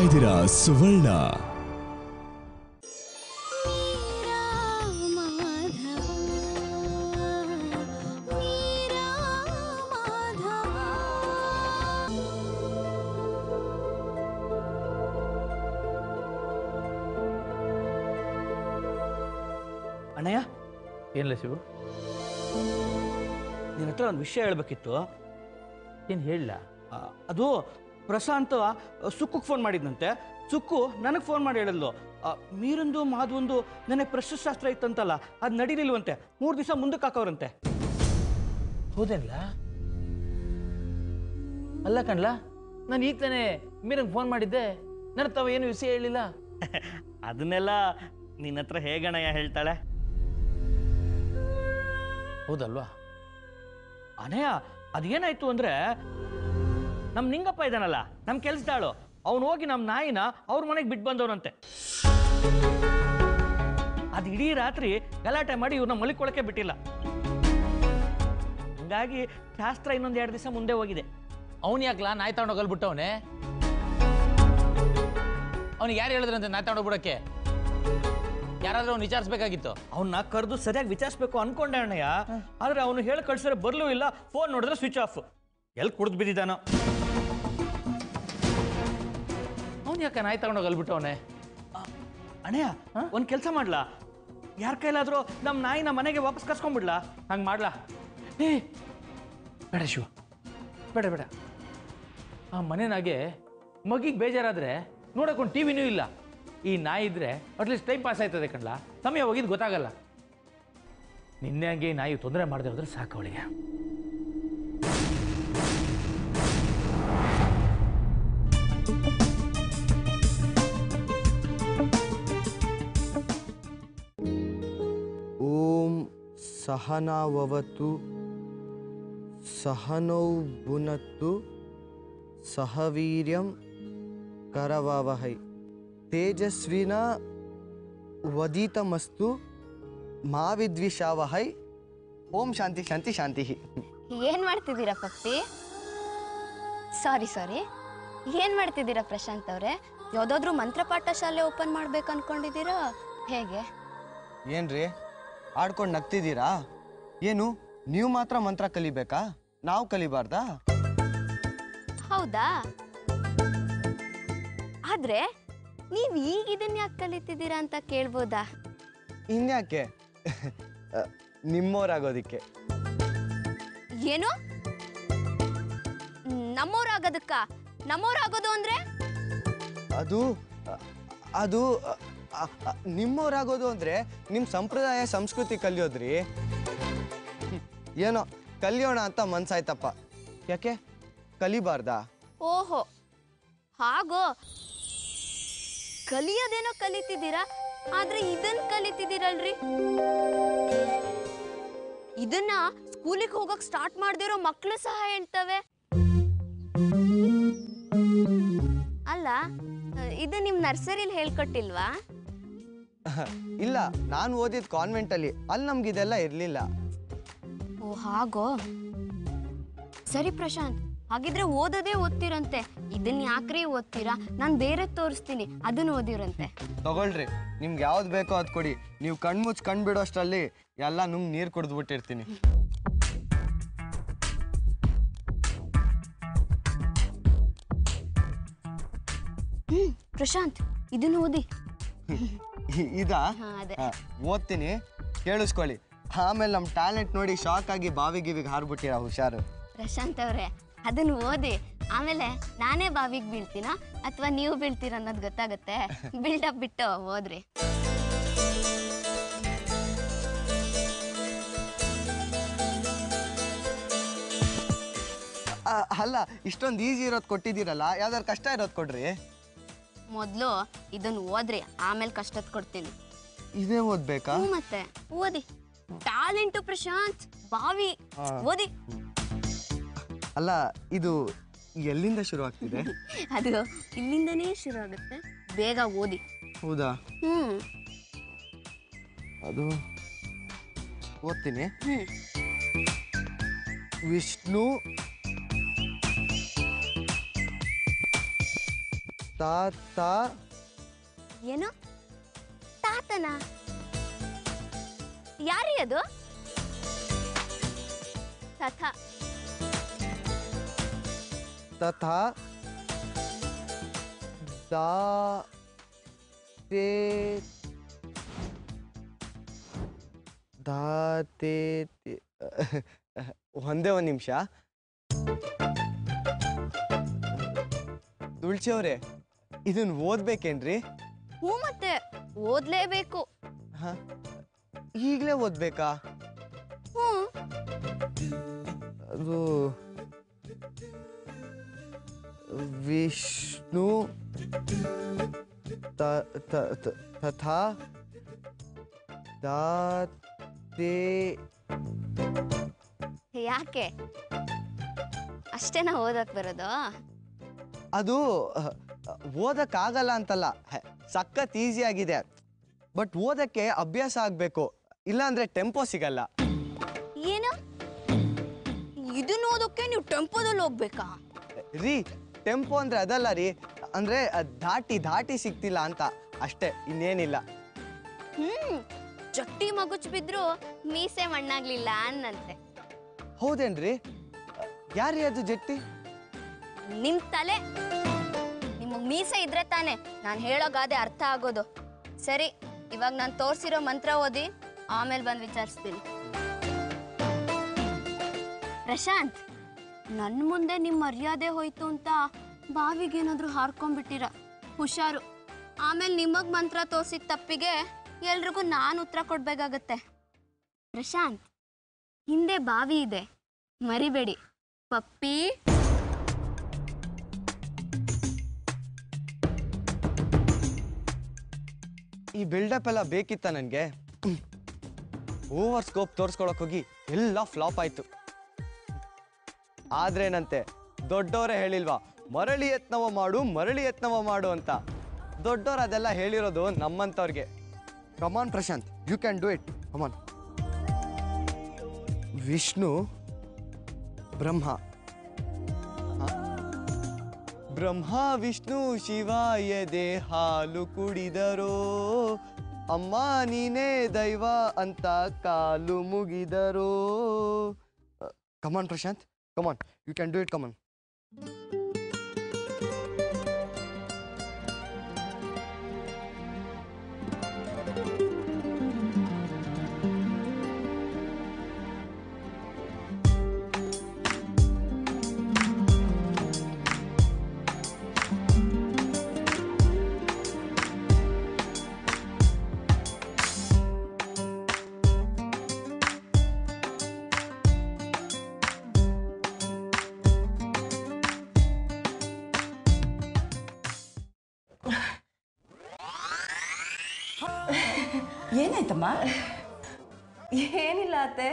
ಇದ್ದೀರಾ ಸುವರ್ಣ ಅಣ್ಣಯ್ಯ ಏನಿಲ್ಲ ಶಿವು ನಿನ್ನ ಹತ್ರ ಒಂದು ವಿಷಯ ಹೇಳ್ಬೇಕಿತ್ತು ಏನು ಹೇಳಲ್ಲ ಆ, ಅದು ಪ್ರಶಾಂತ್ ಸುಕ್ಕುಗೆ ಫೋನ್ ಮಾಡಿದ್ನಂತೆ ಸುಕ್ಕು ನನಗೆ ಫೋನ್ ಮಾಡಿ ಹೇಳಿದ್ಲು ಆ, ಮೀರಂದು ಮಾಧವಂದು ನನಗೆ ಪ್ರಶಸ್ತ್ರಾಸ್ತ್ರ ಇತ್ತಂತಲ್ಲ ಅದು ನಡೀಲಿಲ್ವಂತೆ ಮೂರು ದಿವಸ ಮುಂದಕ್ಕೆ ಹಾಕವ್ರಂತೆ ಹೌದೇನಿಲ್ಲ ಅಲ್ಲ ಕಣ್ಲ ನಾನು ಈಗ ತಾನೇ ಮೀರಂಗೆ ಫೋನ್ ಮಾಡಿದ್ದೆ ನನ್ನ ತಾವ ಏನು ವಿಷಯ ಹೇಳಿಲ್ಲ ಅದನ್ನೆಲ್ಲ ನಿನ್ನ ಹತ್ರ ಹೇಗಣ್ಣಯ್ಯ ಹೇಳ್ತಾಳೆ ಹೌದಲ್ವಾ ಅಣ್ಣಯ್ಯ ಅದೇನಾಯ್ತು ಅಂದ್ರೆ ನಮ್ಮ ನಿಂಗಪ್ಪ ಇದ್ದಾನಲ್ಲ ನಮ್ಮ ಕೆಲ್ಸದಾಳು ಅವ್ನು ಹೋಗಿ ನಮ್ಮ ನಾಯಿನ ಅವ್ರ ಮನೆಗೆ ಬಿಟ್ಟು ಬಂದವನಂತೆ ಅದು ಇಡೀ ರಾತ್ರಿ ಗಲಾಟೆ ಮಾಡಿ ಇವ್ರನ್ನ ಮಲಿಕೊಳಕ್ಕೆ ಬಿಟ್ಟಿಲ್ಲ ಹಂಗಾಗಿ ಶಾಸ್ತ್ರ ಇನ್ನೊಂದು ಎರಡು ದಿವಸ ಮುಂದೆ ಹೋಗಿದೆ ಅವ್ನು ಯಾಕಲ್ಲ ನಾಯಿ ತಗೊಂಡೋಗಲ್ ಬಿಟ್ಟವನೆ ಅವ್ನಿಗೆ ಯಾರು ಹೇಳಿದ್ರಂತೆ ನಾಯಿ ತಗೊಂಡೋಗ್ಬಿಡಕ್ಕೆ ಯಾರಾದ್ರೂ ಅವ್ನು ವಿಚಾರಿಸ್ಬೇಕಾಗಿತ್ತು ಅವನ್ನ ಕರೆದು ಸರಿಯಾಗಿ ವಿಚಾರಿಸ್ಬೇಕು ಅನ್ಕೊಂಡೆ ಅಣ್ಣಯ್ಯ ಆದ್ರೆ ಅವನು ಹೇಳಿ ಕಳ್ಸಿದ್ರೆ ಬರ್ಲೂ ಇಲ್ಲ ಫೋನ್ ನೋಡಿದ್ರೆ ಸ್ವಿಚ್ ಆಫ್ ಎಲ್ಲಿ ಕುಡ್ದು ಬಿದ್ದಿದ್ದಾನೋ ಅವ್ನು ಯಾಕೆ ನಾಯಿ ತಗೊಂಡೋಗಲ್ ಬಿಟ್ಟವನೆ ಆ, ಅಣ್ಣಯ್ಯ ಒಂದ್ ಕೆಲಸ ಮಾಡ್ಲಾ ಯಾರ ಕೈಲಾದ್ರೂ ನಮ್ಮ ನಾಯಿನ ಮನೆಗೆ ವಾಪಸ್ ಕರ್ಸ್ಕೊಂಡ್ಬಿಡ್ಲಾ ಹಂಗೆ ಮಾಡ್ಲಾ ಏ ಬೇಡ ಶಿವ ಬೇಡ ಬೇಡ ಆ ಮನೆನಾಗೆ ಮಗಿಗೆ ಬೇಜಾರಾದ್ರೆ ನೋಡಕ್ಕೊಂದು ಟಿ ವಿನೂ ಇಲ್ಲ ಈ ನಾಯಿ ಇದ್ರೆ ಅಟ್ಲೀಸ್ಟ್ ಟೈಮ್ ಪಾಸ್ ಆಯ್ತದೆ ಕಣ್ಲ ಸಮಯ ಹೋಗಿದ್ದು ಗೊತ್ತಾಗಲ್ಲ ನಿನ್ನೆ ಹಂಗೆ ಈ ನಾಯಿ ತೊಂದರೆ ಮಾಡದೆ ಹೋದ್ರೆ ಸಾಕು ಅವಳಿಗೆ ಓಂ ಸಹನಾವವತು ಸಹನೌ ಭುನತ್ತು ಸಹವೀರ್ಯಂ ಕರವಾವಹೈ ತೇಜಸ್ವಿನ ವದಿತಮಸ್ತು ಮಾ ವಿದ್ವಿಷಾವಹೈ ಓಂ ಶಾಂತಿ ಶಾಂತಿ ಶಾಂತಿ ಏನ್ ಮಾಡ್ತಿದ್ದೀರಾ ಪಪ್ಪಿ ಸಾರಿ ಸಾರಿ ಏನ್ ಮಾಡ್ತಿದ್ದೀರಾ ಪ್ರಶಾಂತ್ ಅವ್ರೆ ಯಾವ್ದಾದ್ರು ಮಂತ್ರಪಾಠ ಶಾಲೆ ಓಪನ್ ಮಾಡ್ಬೇಕು ಅನ್ಕೊಂಡಿದ್ದೀರಾ ಹೇಗೆ ಏನ್ರಿ ಆಡ್ಕೊಂಡು ನಗ್ತಿದ್ದೀರಾ ಏನು ನೀವು ಮಾತ್ರ ಮಂತ್ರ ಕಲಿಬೇಕಾ ನಾವು ಕಲಿಬಾರ್ದಾ ಹೌದಾ ಆದ್ರೆ ನೀವ್ ಈಗ ಇದನ್ನ ಯಾಕೆ ಕಲಿತಿದ್ದೀರಾ ಅಂತ ಕೇಳ್ಬೋದಾ ಇನ್ಯಾಕೆ ನಿಮ್ಮೋರಾಗೋದಿಕ್ಕೆ ಏನು ನಮ್ಮೋರಾಗೋದಕ್ಕ ನಮ್ಮೋರಾಗೋದು ಅಂದ್ರೆ ಅದು ಅ- ಅದು ಅ- ಅ- ಅ- ನಿಮ್ಮವರಾಗೋದು ಅಂದ್ರೆ ನಿಮ್ಮ ಸಂಪ್ರದಾಯ ಸಂಸ್ಕೃತಿ ಕಲಿಯೋದ್ರಿ ಹ್ಮ್. ಏನೋ ಕಲಿಯೋಣ ಅಂತ ಮನ್ಸಾಯ್ತಪ್ಪ ಯಾಕೆ ಕಲಿಬಾರ್ದಾ ಓಹೋ ಹಾಗೋ ಕಲಿಯೋದೇನೋ ಕಲಿತಿದ್ದೀರಾ ಆದ್ರೆ ಇದನ್ ಕಲಿತಿದ್ದೀರಲ್ರಿ ಇದನ್ನ ಸ್ಕೂಲಿಗೆ ಹೋಗಕ್ ಸ್ಟಾರ್ಟ್ ಮಾಡ್ದಿರೋ ಮಕ್ಳು ಸಹ ಹೇಳ್ತವೆ ಅಲ್ಲ ಇದು ನಿಮ್ ನರ್ಸರಿಲಿ ಹೇಳ್ಕೊಟ್ಟಿಲ್ವಾ ಇಲ್ಲ ನಾನು ಓದಿದ ಕಾನ್ವೆಂಟಲ್ಲಿ ಅಲ್ಲಿ ನಮ್ಗಿದೆಲ್ಲ ಇರಲಿಲ್ಲ ಓ ಹಾಗೋ ಸರಿ ಪ್ರಶಾಂತ್ ಹಾಗಿದ್ರೆ ಓದೋದೇ ಓದ್ತಿರಂತೆ ಇದನ್ನ ಯಾಕ್ರಿ ಓದ್ತೀರಾ ನಾನು ಬೇರೆ ತೋರಿಸ್ತೀನಿ ಅದನ್ನ ಓದಿರಂತೆ ತಗೊಳ್ರಿ ನಿಮ್ಗೆ ಯಾವ್ದು ಬೇಕೋ ಅದು ಕೊಡಿ ನೀವು ಕಣ್ಮುಚ್ಚಿ ಕಣ್ ಬಿಡೋಷ್ಟರಲ್ಲಿ ಎಲ್ಲ ನುಂಗ್ ನೀರು ಕುಡಿದ್ಬಿಟ್ಟಿರ್ತೀನಿ ಹ್ಮ್ ಪ್ರಶಾಂತ್ ಇದನ್ನ ಓದಿ ಇ- ಇದಾ ಹಾ, ಅದೇ. ಹಾ, ಓದ್ತೀನಿ ಕೇಳಿಸ್ಕೊಳ್ಳಿ ಆಮೇಲೆ ನಮ್ಮ ಟ್ಯಾಲೆಂಟ್ ನೋಡಿ ಶಾಕ್ ಆಗಿ ಬಾವಿ ಗಿವಿಗೆ ಹಾರ್ಬಿಟ್ಟಿರ ಹುಷಾರು ಪ್ರಶಾಂತ್ ಅವ್ರೆ ಅದನ್ನ ಓದಿ ಆಮೇಲೆ ನಾನೇ ಬಾವಿಗೆ ಬೀಳ್ತೀನಾ ಅಥವಾ ನೀವು ಬೀಳ್ತೀರ ಅನ್ನೋದು ಗೊತ್ತಾಗುತ್ತೆ ಬಿಲ್ಡಪ್ ಬಿಟ್ಟು ಓದ್ರಿ ಆ, ಅಲ್ಲ ಇಷ್ಟೊಂದು ಈಸಿ ಇರೋದು ಕೊಟ್ಟಿದ್ದೀರಲ್ಲ ಯಾವ್ದಾರು ಕಷ್ಟ ಇರೋದು ಕೊಡ್ರಿ ಮೊದಲು ಇದನ್ನ ಓದ್ರಿ ಆಮೇಲೆ ಕಷ್ಟದ್ ಕೊಡ್ತೀನಿ ಇದೇ ಓದ್ಬೇಕಾ ಹ್ಞೂ ಮತ್ತೆ ಓದಿ ಟ್ಯಾಲೆಂಟು ಪ್ರಶಾಂತ್ ಬಾವಿ ಓದಿ ಅಲ್ಲ ಇದು ಎಲ್ಲಿಂದ ಶುರು ಆಗ್ತಿದೆ ಅದು ಇಲ್ಲಿಂದನೇ ಶುರು ಆಗುತ್ತೆ ಬೇಗ ಓದಿ ಹೌದಾ ಹ್ಮ್ ಅದು ಓದ್ತೀನಿ ಹ್ಮ್ ವಿಷ್ಣು ತಾತ ಏನು ತಾತನ ಯಾರಿ ಅದು ತಥ ತಥಾ ದಾ ತೇ ದಾತೆ ಒಂದೇ ಒಂದು ನಿಮಿಷ ತುಳಸಿ ಅವರೇ ಇದನ್ನ ಓದ್ಬೇಕೇನ್ರಿ ಹ್ಞೂ ಮತ್ತೆ ಓದ್ಲೇಬೇಕು ಹಾ ಈಗಲೇ ಓದ್ಬೇಕಾ ಹ್ಞೂ ಅದು ವಿಷ್ಣು ತ- ತ- ತ- ತಥಾ ದಾತೆ ಯಾಕೆ ಅಷ್ಟೇನಾ ಓದಕ್ ಬರೋದು ಅದು ಅಹ್, ಓದಕ್ಕಾಗಲ್ಲ ಅಂತಲ್ಲ ಹೆ, ಸಖತ್ ಈಸಿ ಆಗಿದೆ ಬಟ್ ಓದಕ್ಕೆ ಅಭ್ಯಾಸ ಆಗಬೇಕು ಇಲ್ಲಾಂದ್ರೆ ಟೆಂಪೋ ಸಿಗಲ್ಲ ಏನು ಇದನ್ನ ಓದೋಕೆ ನೀವು ಟೆಂಪೋದಲ್ಲಿ ಹೋಗ್ಬೇಕಾ ರೀ ಟೆಂಪೋ ಅಂದ್ರೆ ಅದಲ್ಲ ರೀ ಅಂದ್ರೆ ಅದ್ ದಾಟಿ ದಾಟಿ ಸಿಗ್ತಿಲ್ಲ ಅಂತ ಅಷ್ಟೇ ಇನ್ನೇನಿಲ್ಲ ಹ್ಮ್ ಚಟ್ಟಿ ಮಗುಚ್ ಬಿದ್ರು ಮೀಸೆ ಮಣ್ಣಾಗ್ಲಿಲ್ಲ ಅನ್ನಂತೆ ಹೌದೇನ್ರಿ ಯಾರೀ ಅದು ಜಟ್ಟಿ ನಿಮ್ ತಲೆ ನಿಮಗ್ ಮೀಸೆ ಇದ್ರೆ ತಾನೆ ನಾನು ಹೇಳೋ ಗಾದೆ ಅರ್ಥ ಆಗೋದು ಸರಿ ಇವಾಗ ನಾನು ತೋರ್ಸಿರೋ ಮಂತ್ರ ಓದಿ ಆಮೇಲೆ ಬಂದು ವಿಚಾರಿಸ್ತೀನಿ ಪ್ರಶಾಂತ್ ನನ್ನ ಮುಂದೆ ನಿಮ್ಮ ಮರ್ಯಾದೆ ಹೋಯ್ತು ಅಂತ ಬಾವಿಗೇನಾದ್ರೂ ಹಾರ್ಕೊಂಡ್ಬಿಟ್ಟಿರ ಹುಷಾರು ಆಮೇಲೆ ನಿಮಗ್ ಮಂತ್ರ ತೋರ್ಸಿದ ತಪ್ಪಿಗೆ ಎಲ್ರಿಗೂ ನಾನು ಉತ್ತರ ಕೊಡ್ಬೇಕಾಗತ್ತೆ ಪ್ರಶಾಂತ್ ಹಿಂದೆ ಬಾವಿ ಇದೆ ಮರಿಬೇಡಿ ಪಪ್ಪಿ ಈ ಬಿಲ್ಡಪ್ ಎಲ್ಲ ಬೇಕಿತ್ತ ನನಗೆ ಓವರ್ ಸ್ಕೋಪ್ ತೋರಿಸ್ಕೊಳಕ್ ಹೋಗಿ ಎಲ್ಲ ಫ್ಲಾಪ್ ಆಯ್ತು ಆದ್ರೇನಂತೆ ದೊಡ್ಡವರೇ ಹೇಳಿಲ್ವಾ ಮರಳಿ ಯತ್ನವ ಮಾಡು ಮರಳಿ ಯತ್ನವ ಮಾಡು ಅಂತ ದೊಡ್ಡವ್ರು ಅದೆಲ್ಲ ಹೇಳಿರೋದು ನಮ್ಮಂತವ್ರಿಗೆ come on Prashant you can do it come on Vishnu Brahma ಹ? ಬ್ರಹ್ಮ ವಿಷ್ಣು ಶಿವ ಎದೆ ಹಾಲು ಕುಡಿದರೋ ಅಮ್ಮ ನೀನೇ ದೈವ ಅಂತ ಕಾಲು ಮುಗಿದರೋ come on Prashant come on you can do it come on ಏನಾಯ್ತಮ್ಮ ಏನಿಲ್ಲ ಅತ್ತೆ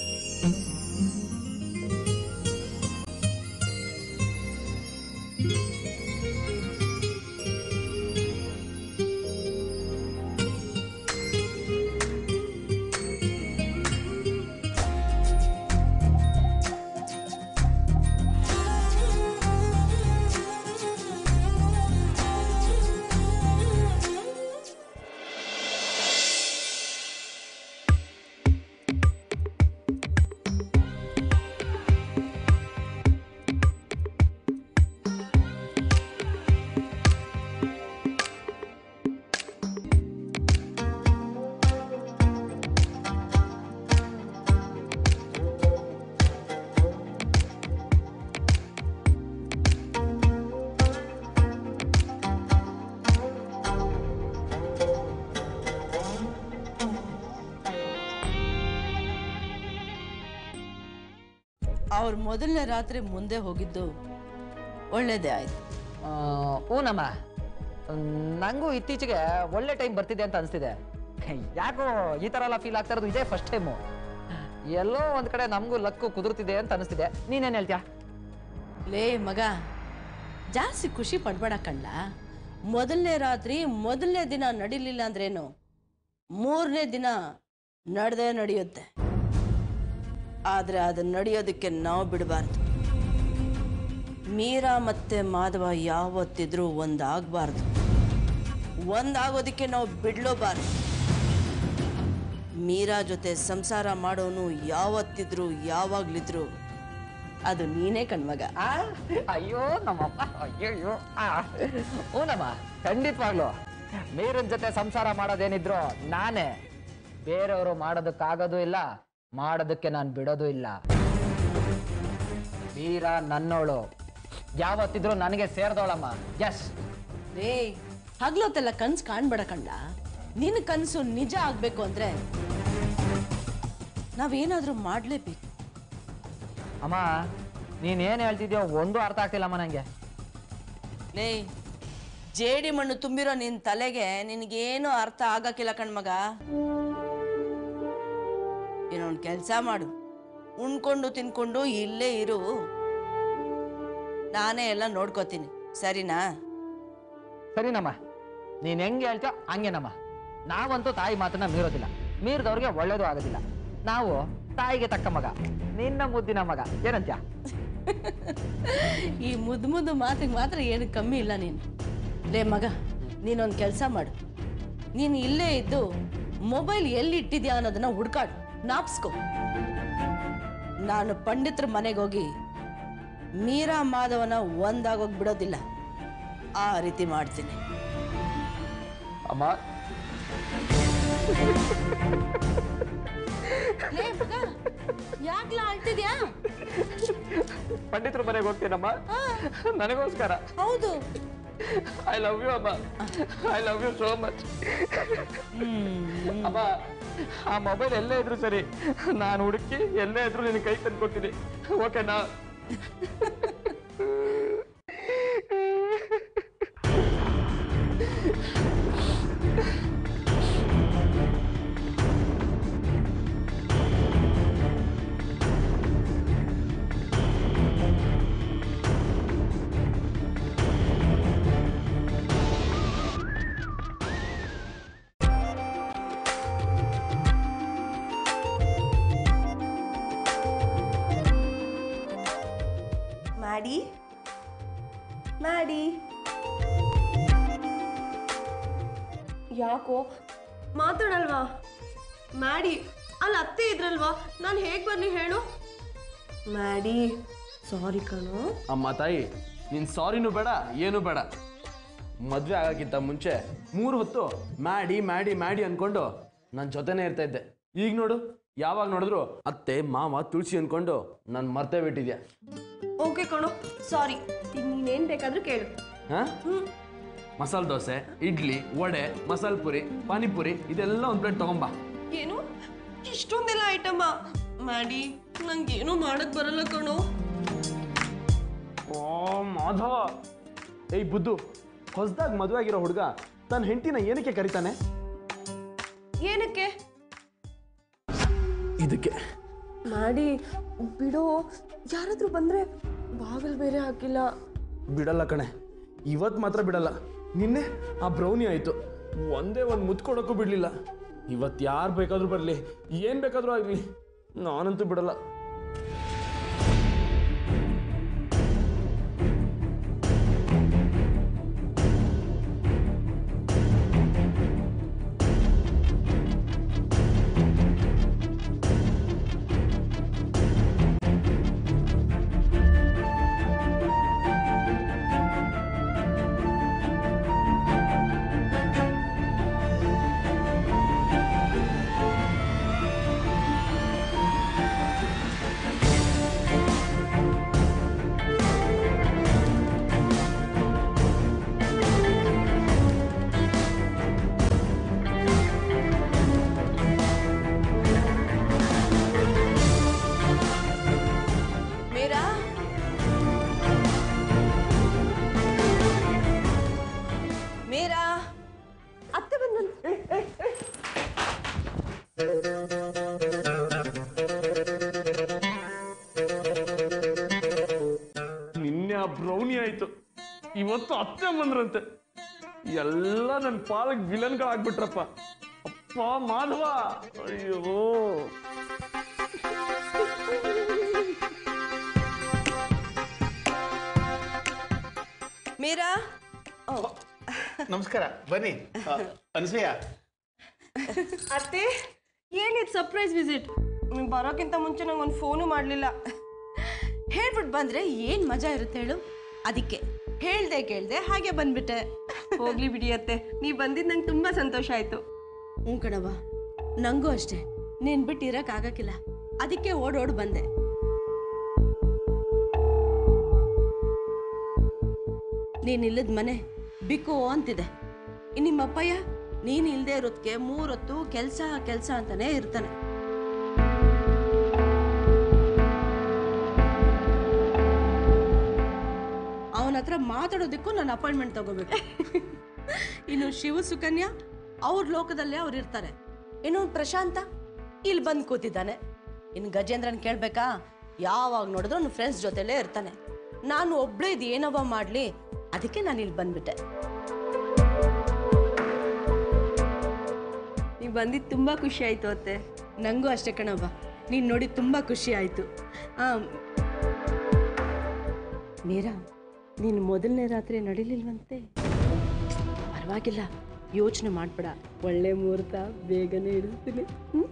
ಅವ್ರು ಮೊದಲನೇ ರಾತ್ರಿ ಮುಂದೆ ಹೋಗಿದ್ದು ಒಳ್ಳೇದೇ ಆಯ್ತು ಹೂನಮ್ಮ ನನಗೂ ಇತ್ತೀಚೆಗೆ ಒಳ್ಳೆ ಟೈಮ್ ಬರ್ತಿದೆ ಅಂತ ಅನಿಸ್ತಿದೆ ಯಾಕೋ ಈ ಥರ ಎಲ್ಲ ಫೀಲ್ ಆಗ್ತಾ ಇರೋದು ಇದೇ ಫಸ್ಟ್ ಟೈಮು ಎಲ್ಲೋ ಒಂದು ಕಡೆ ನಮಗೂ ಲಕ್ಕು ಕುದುರ್ತಿದೆ ಅಂತ ಅನಿಸ್ತಿದೆ ನೀನೇನು ಹೇಳ್ತೀಯಾ ಲೇ ಮಗ ಜಾಸ್ತಿ ಖುಷಿ ಪಡ್ಬೇಡ ಕಣ್ಣ ಮೊದಲನೇ ರಾತ್ರಿ ಮೊದಲನೇ ದಿನ ನಡಿಲಿಲ್ಲ ಅಂದ್ರೇನು ಮೂರನೇ ದಿನ ನಡೆದೇ ನಡೆಯುತ್ತೆ ಆದರೆ ಅದನ್ನ ನಡೆಯೋದಕ್ಕೆ ನಾವು ಬಿಡಬಾರ್ದು ಮೀರಾ ಮತ್ತೆ ಮಾಧವ ಯಾವತ್ತಿದ್ರೂ ಒಂದಾಗಬಾರ್ದು ಒಂದಾಗೋದಕ್ಕೆ ನಾವು ಬಿಡ್ಲೋಬಾರ್ದು ಮೀರಾ ಜೊತೆ ಸಂಸಾರ ಮಾಡೋನು ಯಾವತ್ತಿದ್ರು ಯಾವಾಗ್ಲಿದ್ರು ಅದು ನೀನೇ ಕಣ್ಮಗ ಆ? ಅಯ್ಯೋ ನಮ್ಮಪ್ಪ ಅಯ್ಯೋ ಆ. ಹ್ಞೂನಮ್ಮ ಖಂಡಿತವಾಗ್ಲು ಮೀರನ್ ಜೊತೆ ಸಂಸಾರ ಮಾಡೋದೇನಿದ್ರು ನಾನೇ ಬೇರೆಯವರು ಮಾಡೋದಕ್ಕಾಗೋದು ಇಲ್ಲ ಮಾಡೋದಕ್ಕೆ ನಾನು ಬಿಡೋದು ಇಲ್ಲ ಮೀರ ನನ್ನೋಳು ಯಾವತ್ತಿದ್ರು ನನಗೆ ಸೇರ್ದೋಳಮ್ಮ ಎಸ್ ರೇ ಹಗ್ಲೊತ್ತೆಲ್ಲ ಕನ್ಸು ಕಾಣ್ಬೇಡ ಕಂಡ ನಿನ್ನ ಕನಸು ನಿಜ ಆಗ್ಬೇಕು ಅಂದ್ರೆ ನಾವೇನಾದ್ರೂ ಮಾಡ್ಲೇಬೇಕು ಅಮ್ಮ ನೀನೇನು ಹೇಳ್ತಿದ್ಯೋ ಒಂದು ಅರ್ಥ ಆಗ್ತಿಲ್ಲಮ್ಮ ನನಗೆ ಲೇ ಜೇಡಿ ಮಣ್ಣು ತುಂಬಿರೋ ನಿನ್ ತಲೆಗೆ ನಿನಗೇನು ಅರ್ಥ ಆಗಕ್ಕಿಲ್ಲ ಕಣ್ಮಗ ಇನ್ನೊಂದು ಕೆಲಸ ಮಾಡು ಉಣ್ಕೊಂಡು ತಿನ್ಕೊಂಡು ಇಲ್ಲೇ ಇರು ನಾನೇ ಎಲ್ಲ ನೋಡ್ಕೋತೀನಿ ಸರಿನಾ ಸರಿನಮ್ಮ ನೀನ್ ಹೆಂಗೆ ಹೇಳ್ತೀಯೋ ಹಂಗೇನಮ್ಮ ನಾವಂತೂ ತಾಯಿ ಮಾತನ್ನ ಮೀರೋದಿಲ್ಲ ಮೀರಿದವ್ರಿಗೆ ಒಳ್ಳೇದು ಆಗೋದಿಲ್ಲ ನಾವು ತಾಯಿಗೆ ತಕ್ಕ ಮಗ ನಿನ್ನ ಮುದ್ದಿನ ಮಗ ಏನಂತ್ಯ ಈ ಮುದ್ದು ಮುದ್ದು ಮಾತಿಗೆ ಮಾತ್ರ ಏನು ಕಮ್ಮಿ ಇಲ್ಲ ನೀನು ಲೇ ಮಗ ನೀನೊಂದು ಕೆಲಸ ಮಾಡು ನೀನು ಇಲ್ಲೇ ಇದ್ದು ಮೊಬೈಲ್ ಎಲ್ಲಿ ಇಟ್ಟಿದ್ಯಾ ಅನ್ನೋದನ್ನ ಹುಡ್ಕಾಡು ನಾಪ್ಸ್ಕೊ ನಾನು ಪಂಡಿತರ ಮನೆಗೆ ಹೋಗಿ ಮೀರಾ ಮಾಧವನ ಒಂದಾಗೋಗಿ ಬಿಡೋದಿಲ್ಲ ಆ ರೀತಿ ಮಾಡ್ತೀನಿ ಅಮ್ಮ ಯಾಕ್ಲ ಅಳ್ತಿದ್ಯಾ ಪಂಡಿತರ ಮನೆಗೆ ಹೋಗ್ತೀನಮ್ಮ ನನಗೋಸ್ಕರ ಹೌದು ಐ ಲವ್ ಯು ಅಮ್ಮ I love you so much ಅಮ್ಮ ಆ ಮೊಬೈಲ್ ಎಲ್ಲೇ ಇದ್ರು ಸರಿ ನಾನು ಹುಡುಕಿ ಎಲ್ಲೇ ಇದ್ರು ನಿನ್ನ ಕೈ ತಂದು ಕೊಡ್ತೀನಿ ಓಕೆನಾ ಮಾಡಿ ಮಾಡಿ ಯಾಕೋ ಮಾತಾಡಲ್ವಾ ಮಾಡಿ ಅಲ್ಲಿ ಅತ್ತೆ ಇದ್ರಲ್ವಾ ನಾನು ಹೇಗೆ ಬರಲಿ ಹೇಳು ಮಾಡಿ ಸಾರಿ ಕಣೋ ಅಮ್ಮ ತಾಯಿ ನಿನ್ ಸಾರಿನೂ ಬೇಡ ಏನು ಬೇಡ ಮದುವೆ ಆಗಕ್ಕಿಂತ ಮುಂಚೆ ಮೂರು ಹೊತ್ತು ಮಾಡಿ ಮಾಡಿ ಮಾಡಿ ಅನ್ಕೊಂಡು ನನ್ನ ಜೊತೆನೇ ಇರ್ತಾ ಇದ್ದೆ ಈಗ ನೋಡು ಯಾವಾಗ ನೋಡಿದ್ರು ಅತ್ತೆ ಮಾವ ತುಳಸಿ ಅನ್ಕೊಂಡು ನಾನು ಮರ್ತೇ ಬಿಟ್ಟಿದ್ಯಾ ಓಕೆ ಕಣೋ ಸಾರಿ ಈಗ ನೀನೇನು ಬೇಕಾದ್ರೂ ಕೇಳು ಹಾ ಮಸಾಲೆ ದೋಸೆ ಇಡ್ಲಿ ವಡೆ ಮಸಾಲೆ ಪುರಿ ಪಾನಿಪುರಿ ಇದೆಲ್ಲ ಒಂದು ಪ್ಲೇಟ್ ತಗೊಂಬಾ ಏನು ಇಷ್ಟೊಂದೆಲ್ಲ ಐಟಮ್ಮ ಮಾಡಿ ನಂಗೇನು ಮಾಡಕ್ ಬರಲ್ಲ ಕಣೋ ಓ ಮಾಧವ ಏಯ್ ಬುದ್ದು ಹೊಸದಾಗಿ ಮದುವೆ ಆಗಿರೋ ಹುಡುಗ ತನ್ನ ಹೆಂಡತಿನ ಏನಕ್ಕೆ ಕರಿತಾನೆ ಏನಕ್ಕೆ ಇದಕ್ಕೆ ಮಾಡಿ ಬಿಡೋ ಯಾರಾದ್ರೂ ಬಂದ್ರೆ ಬಾಗಿಲು ಬೇರೆ ಹಾಕಿಲ್ಲ ಬಿಡಲ್ಲ ಕಣೆ ಇವತ್ತು ಮಾತ್ರ ಬಿಡಲ್ಲ ನಿನ್ನೆ ಆ ಬ್ರೌನಿ ಆಯಿತು ಒಂದೇ ಒಂದು ಮುತ್ಕೊಡೋಕ್ಕೂ ಬಿಡಲಿಲ್ಲ ಇವತ್ತು ಯಾರು ಬೇಕಾದರೂ ಬರಲಿ ಏನು ಬೇಕಾದರೂ ಆಗಲಿ ನಾನಂತೂ ಬಿಡಲ್ಲ ಮೀರಾ ಮೀರಾ ಅತ್ತೆ ಬಂದ ನಿನ್ನೆ ಆ ಬ್ರೌನಿ ಆಯಿತು ಇವತ್ತು ಅತ್ತೆ ಬಂದ್ರಂತೆ ಎಲ್ಲ ನನ್ನ ಪಾಲಕ್ ವಿಲನ್ಗಳಾಗ್ಬಿಟ್ರಪ್ಪ ಅಪ್ಪ ಮಾಧವ ಅಯ್ಯೋ ಮೀರಾ ಓ ನಮಸ್ಕಾರ ಬನ್ನಿ ಆ, ಅನಸೂಯ ಅತ್ತೆ ಏನಿದು ಸರ್ಪ್ರೈಸ್ ವಿಸಿಟ್ ನೀವು ಬರೋಕ್ಕಿಂತ ಮುಂಚೆ ನಂಗೆ ಒಂದು ಫೋನು ಮಾಡಲಿಲ್ಲ ಹೇಳ್ಬಿಟ್ಟು ಬಂದ್ರೆ ಏನ್ ಮಜಾ ಇರುತ್ತೆ ಹೇಳು ಅದಕ್ಕೆ ಹೇಳ್ದೆ ಕೇಳ್ದೆ ಹಾಗೆ ಬಂದ್ಬಿಟ್ಟೆ ಹೋಗ್ಲಿ ಬಿಡಿ ಅತ್ತೆ ನೀವು ಬಂದಿದ್ದು ನಂಗೆ ತುಂಬ ಸಂತೋಷ ಆಯಿತು ಹ್ಞೂ ಕಣವ್ವ ನಂಗೂ ಅಷ್ಟೇ ನೀನ್ ಬಿಟ್ಟು ಇರಕ್ ಆಗಕ್ಕಿಲ್ಲ ಅದಕ್ಕೆ ಓಡೋಡ್ ಬಂದೆ ನೀನ್ ಇಲ್ಲದ ಮನೆ ಬಿಕು ಅಂತಿದೆ ಇನ್ ನಿಮ್ಮ ಅಪ್ಪಯ್ಯ ನೀನ್ ಇಲ್ದೇ ಇರೋದಕ್ಕೆ ಮೂರೊತ್ತು ಕೆಲ್ಸ ಕೆಲ್ಸ ಅಂತಾನೆ ಇರ್ತಾನೆ ಅವನ ಹತ್ರ ಮಾತಾಡೋದಕ್ಕೂ ನಾನು ಅಪಾಯಿಂಟ್ಮೆಂಟ್ ತಗೋಬೇಕು ಇನ್ನು ಶಿವ ಸುಕನ್ಯಾ ಅವ್ರ ಲೋಕದಲ್ಲೇ ಅವ್ರು ಇರ್ತಾರೆ ಇನ್ನು ಪ್ರಶಾಂತ ಇಲ್ಲಿ ಬಂದು ಕೂತಿದ್ದಾನೆ ಇನ್ನು ಗಜೇಂದ್ರನ್ ಕೇಳ್ಬೇಕಾ ಯಾವಾಗ ನೋಡಿದ್ರು ಅವ್ನ ಫ್ರೆಂಡ್ಸ್ ಜೊತೆಲೇ ಇರ್ತಾನೆ ನಾನು ಒಬ್ಳೇ ಇದು ಏನವ ಮಾಡಲಿ ಅದಕ್ಕೆ ನಾನು ಇಲ್ಲಿ ಬಂದ್ಬಿಟ್ಟೆ ನೀವು ಬಂದಿದ್ದು ತುಂಬ ಖುಷಿ ಆಯಿತು ಅತ್ತೆ ನಂಗೂ ಅಷ್ಟೇ ಕಣವ್ವ ನೀನು ನೋಡಿ ತುಂಬ ಖುಷಿ ಆಯಿತು ಮೀರಾ ನೀನು ಮೊದಲನೇ ರಾತ್ರಿ ನಡಿಲಿಲ್ವಂತೆ ಪರವಾಗಿಲ್ಲ ಯೋಚನೆ ಮಾಡಬೇಡ ಒಳ್ಳೆ ಮುಹೂರ್ತ ಬೇಗನೆ ಇಡಿಸ್ತೀನಿ ಹ್ಮ್?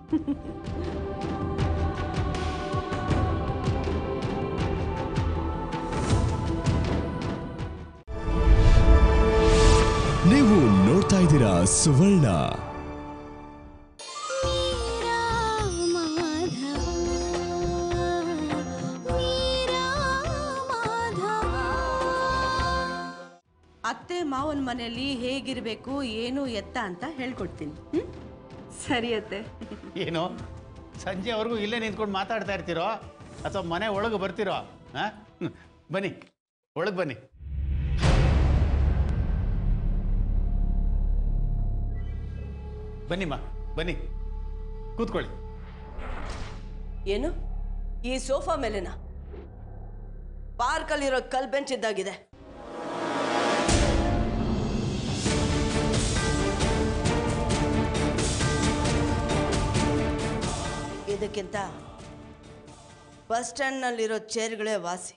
ನೀವು ನೋಡ್ತಾ ಇದ್ದೀರಾ ಸುವರ್ಣ ಅತ್ತೆ ಮಾವನ ಮನೆಯಲ್ಲಿ ಹೇಗಿರಬೇಕು ಏನು ಎತ್ತ ಅಂತ ಹೇಳ್ಕೊಡ್ತೀನಿ ಹ್ಮ್? ಸರಿ ಅತ್ತೆ ಏನು ಸಂಜೆವರೆಗೂ ಇಲ್ಲೇ ನಿಂತ್ಕೊಂಡು ಮಾತಾಡ್ತಾ ಇರ್ತೀರೋ ಅಥವಾ ಮನೆ ಒಳಗೆ ಬರ್ತೀರೋ ಹಾಂ ಬನ್ನಿ ಒಳಗೆ ಬನ್ನಿ ಬನ್ನಿಮ್ಮ ಬನ್ನಿ ಕೂತ್ಕೊಳ್ಳಿ ಏನು ಈ ಸೋಫಾ ಮೇಲೆನಾ ಪಾರ್ಕಲ್ಲಿರೋ ಕಲ್ ಬೆಂಚ್ ಇದ್ದಾಗಿದೆ ಇದಕ್ಕಿಂತ ಬಸ್ ಸ್ಟ್ಯಾಂಡ್ನಲ್ಲಿರೋ ಚೇರ್ಗಳೇ ವಾಸಿ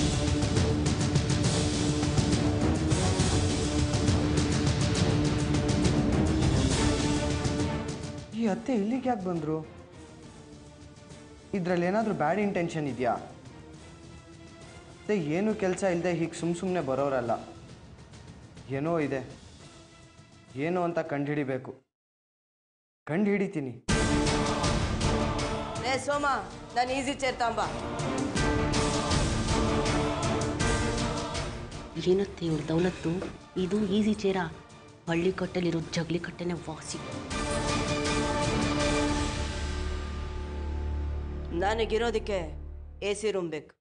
ಈ ಅತ್ತೆ ಇಲ್ಲಿಗೆ ಯಾಕೆ ಬಂದರು ಇದರಲ್ಲಿ ಏನಾದರೂ ಬ್ಯಾಡ್ ಇಂಟೆನ್ಷನ್ ಇದೆಯಾ ಅತ್ತೆ ಏನು ಕೆಲಸ ಇಲ್ಲದೆ ಹೀಗೆ ಸುಮ್ಮ ಸುಮ್ಮನೆ ಬರೋರಲ್ಲ ಏನೋ ಇದೆ ಏನು ಅಂತ ಕಂಡುಹಿಡಿಬೇಕು ಕಂಡು ಹಿಡಿತೀನಿ ಲೇ ಸೋಮ ನಾನು ಈಸಿ ಚೇರ್ ತಾಂಬ ಏನತ್ತೆ ಇವ್ರ ದೌಲತ್ತು ಇದು ಈಸಿ ಚೇರ ಹಳ್ಳಿ ಕಟ್ಟೆಲಿರೋ ಜಗಲಿ ಕಟ್ಟೆನೆ ವಾಸಿ ನನಗಿರೋದಕ್ಕೆ ಎ ಸಿ ರೂಮ್ ಬೇಕು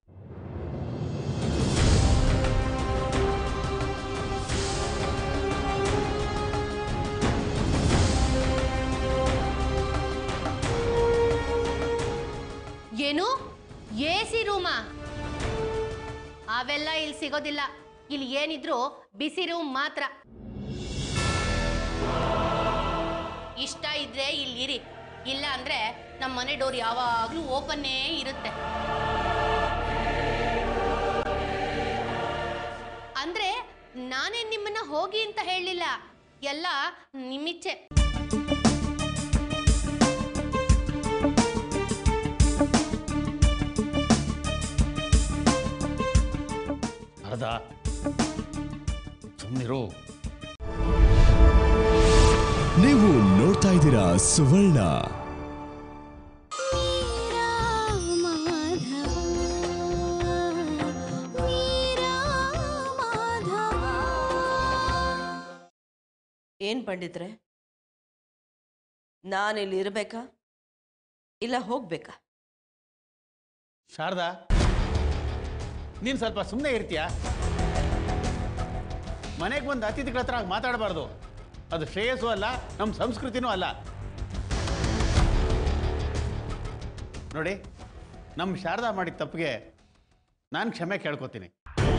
ಏನು ಎ ಸಿ ರೂಮಾ ಅವೆಲ್ಲ ಇಲ್ಲಿ ಸಿಗೋದಿಲ್ಲ ಇಲ್ಲಿ ಏನಿದ್ರು ಬಿಸಿ ರೂಮ್ ಮಾತ್ರ ಇಷ್ಟ ಇದ್ರೆ ಇಲ್ಲಿ ಇರಿ ಇಲ್ಲ ಅಂದ್ರೆ ನಮ್ಮ ಮನೆ ಡೋರ್ ಯಾವಾಗ್ಲೂ ಓಪನ್ನೇ ಇರುತ್ತೆ ಅಂದ್ರೆ ನಾನೇ ನಿಮ್ಮನ್ನ ಹೋಗಿ ಅಂತ ಹೇಳಲಿಲ್ಲ ಎಲ್ಲ ನಿಮ್ಮಿಚ್ಛೆ ಅರ್ಧ ಸುಮ್ಮನಿರು ನೀವು ನೋಡ್ತಾ ಇದ್ದೀರಾ ಸುವರ್ಣ ಏನ್ ಪಂಡಿತ್ರೆ ನಾನಿಲ್ಲಿ ಇರ್ಬೇಕಾ ಇಲ್ಲ ಹೋಗ್ಬೇಕಾ ಶಾರದಾ ನೀನು ಸ್ವಲ್ಪ ಸುಮ್ಮನೆ ಇರ್ತೀಯಾ ಮನೆಗೆ ಬಂದು ಅತಿಥಿಗಳ ಹತ್ರ ಹಾಗ್ ಮಾತಾಡಬಾರ್ದು ಅದು ಶ್ರೇಯಸ್ಸು ಅಲ್ಲ ನಮ್ಮ ಸಂಸ್ಕೃತಿನೂ ಅಲ್ಲ ನೋಡಿ ನಮ್ಮ ಶಾರದಾ ಮಾಡಿದ ತಪ್ಪಿಗೆ ನಾನು ಕ್ಷಮೆ ಕೇಳ್ಕೊತೀನಿ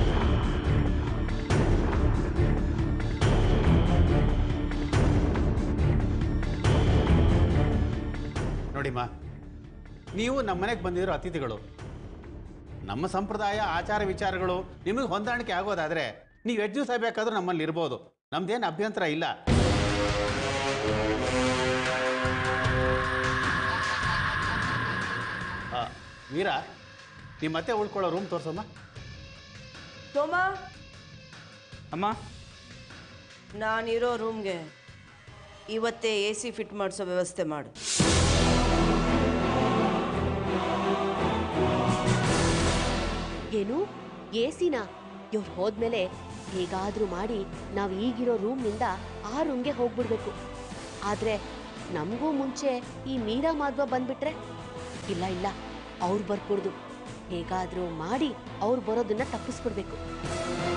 ನೋಡಿಮ್ಮ ನೀವು ನಮ್ಮ ಮನೆಗೆ ಬಂದಿರೋ ಅತಿಥಿಗಳು ನಮ್ಮ ಸಂಪ್ರದಾಯ ಆಚಾರ ವಿಚಾರಗಳು ನಿಮಗೆ ಹೊಂದಾಣಿಕೆ ಆಗೋದಾದರೆ ನೀವು ಎಷ್ಟು ದಿವಸ ಬೇಕಾದ್ರೂ ನಮ್ಮಲ್ಲಿ ಇರ್ಬೋದು ನಮ್ದೇನು ಅಭ್ಯಂತರ ಇಲ್ಲ ಆ, ವೀರ ನಿಮ್ಮ ಮತ್ತೆ ಉಳ್ಕೊಳ್ಳೋ ರೂಮ್ ತೋರ್ಸಮ್ಮ ಸೋಮ ಅಮ್ಮ ನಾನಿರೋ ರೂಮ್ಗೆ ಇವತ್ತೇ ಎ ಸಿ ಫಿಟ್ ಮಾಡಿಸೋ ವ್ಯವಸ್ಥೆ ಮಾಡು ಏನು ಎ ಸಿನ ಇವ್ರು ಹೋದ್ಮೇಲೆ ಹೇಗಾದ್ರೂ ಮಾಡಿ ನಾವು ಈಗಿರೋ ರೂಮ್ನಿಂದ ಆ ರೂಮ್ಗೆ ಹೋಗ್ಬಿಡ್ಬೇಕು ಆದ್ರೆ ನಮಗೂ ಮುಂಚೆ ಈ ಮೀರಾ ಮಾಧ್ವ ಬಂದ್ಬಿಟ್ರೆ ಇಲ್ಲ ಇಲ್ಲ ಅವ್ರು ಬರ್ಕೊಡ್ದು ಹೇಗಾದ್ರೂ ಮಾಡಿ ಅವ್ರು ಬರೋದನ್ನ ತಪ್ಪಿಸ್ಬಿಡ್ಬೇಕು